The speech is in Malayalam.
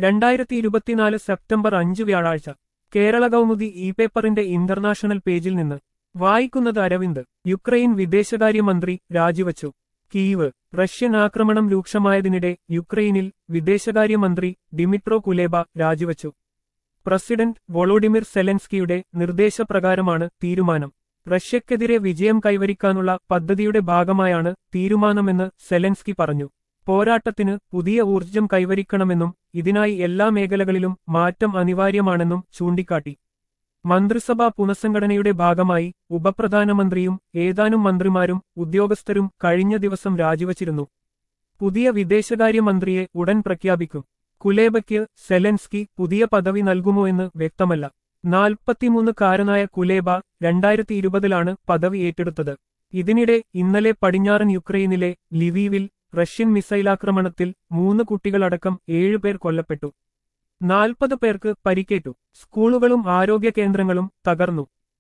രണ്ടായിരത്തി ഇരുപത്തിനാല് സെപ്റ്റംബർ അഞ്ച് വ്യാഴാഴ്ച കേരള കൗമുദി ഇ പേപ്പറിന്റെ ഇന്റർനാഷണൽ പേജിൽ നിന്ന് വായിക്കുന്നത് അരവിന്ദ് യുക്രൈൻ വിദേശകാര്യമന്ത്രി രാജിവച്ചു കീവ് റഷ്യൻ ആക്രമണം രൂക്ഷമായതിനിടെ യുക്രൈനിൽ വിദേശകാര്യമന്ത്രി ഡിമിട്രോ കുലേബ രാജിവച്ചു പ്രസിഡന്റ് വൊളോഡിമിർ സെലൻസ്കിയുടെ നിർദ്ദേശപ്രകാരമാണ് തീരുമാനം റഷ്യക്കെതിരെ വിജയം കൈവരിക്കാനുള്ള പദ്ധതിയുടെ ഭാഗമായാണ് തീരുമാനമെന്ന് സെലൻസ്കി പറഞ്ഞു പോരാട്ടത്തിന് പുതിയ ഊർജം കൈവരിക്കണമെന്നും ഇതിനായി എല്ലാ മേഖലകളിലും മാറ്റം അനിവാര്യമാണെന്നും ചൂണ്ടിക്കാട്ടി മന്ത്രിസഭാ പുനഃസംഘടനയുടെ ഭാഗമായി ഉപപ്രധാനമന്ത്രിയും ഏതാനും മന്ത്രിമാരും ഉദ്യോഗസ്ഥരും കഴിഞ്ഞ ദിവസം രാജിവച്ചിരുന്നു പുതിയ വിദേശകാര്യമന്ത്രിയെ ഉടൻ പ്രഖ്യാപിക്കും കുലേബയ്ക്ക് സെലൻസ്കി പുതിയ പദവി നൽകുമോ എന്ന് വ്യക്തമല്ല നാൽപ്പത്തിമൂന്നുകാരനായ കുലേബ രണ്ടായിരത്തി ഇരുപതിലാണ് പദവി ഏറ്റെടുത്തത് ഇതിനിടെ ഇന്നലെ പടിഞ്ഞാറൻ യുക്രൈനിലെ ലിവീവിൽ റഷ്യൻ മിസൈലാക്രമണത്തിൽ മൂന്ന് കുട്ടികളടക്കം ഏഴുപേർ കൊല്ലപ്പെട്ടു നാൽപ്പത് പേർക്ക് പരിക്കേറ്റു സ്കൂളുകളും ആരോഗ്യ കേന്ദ്രങ്ങളും തകർന്നു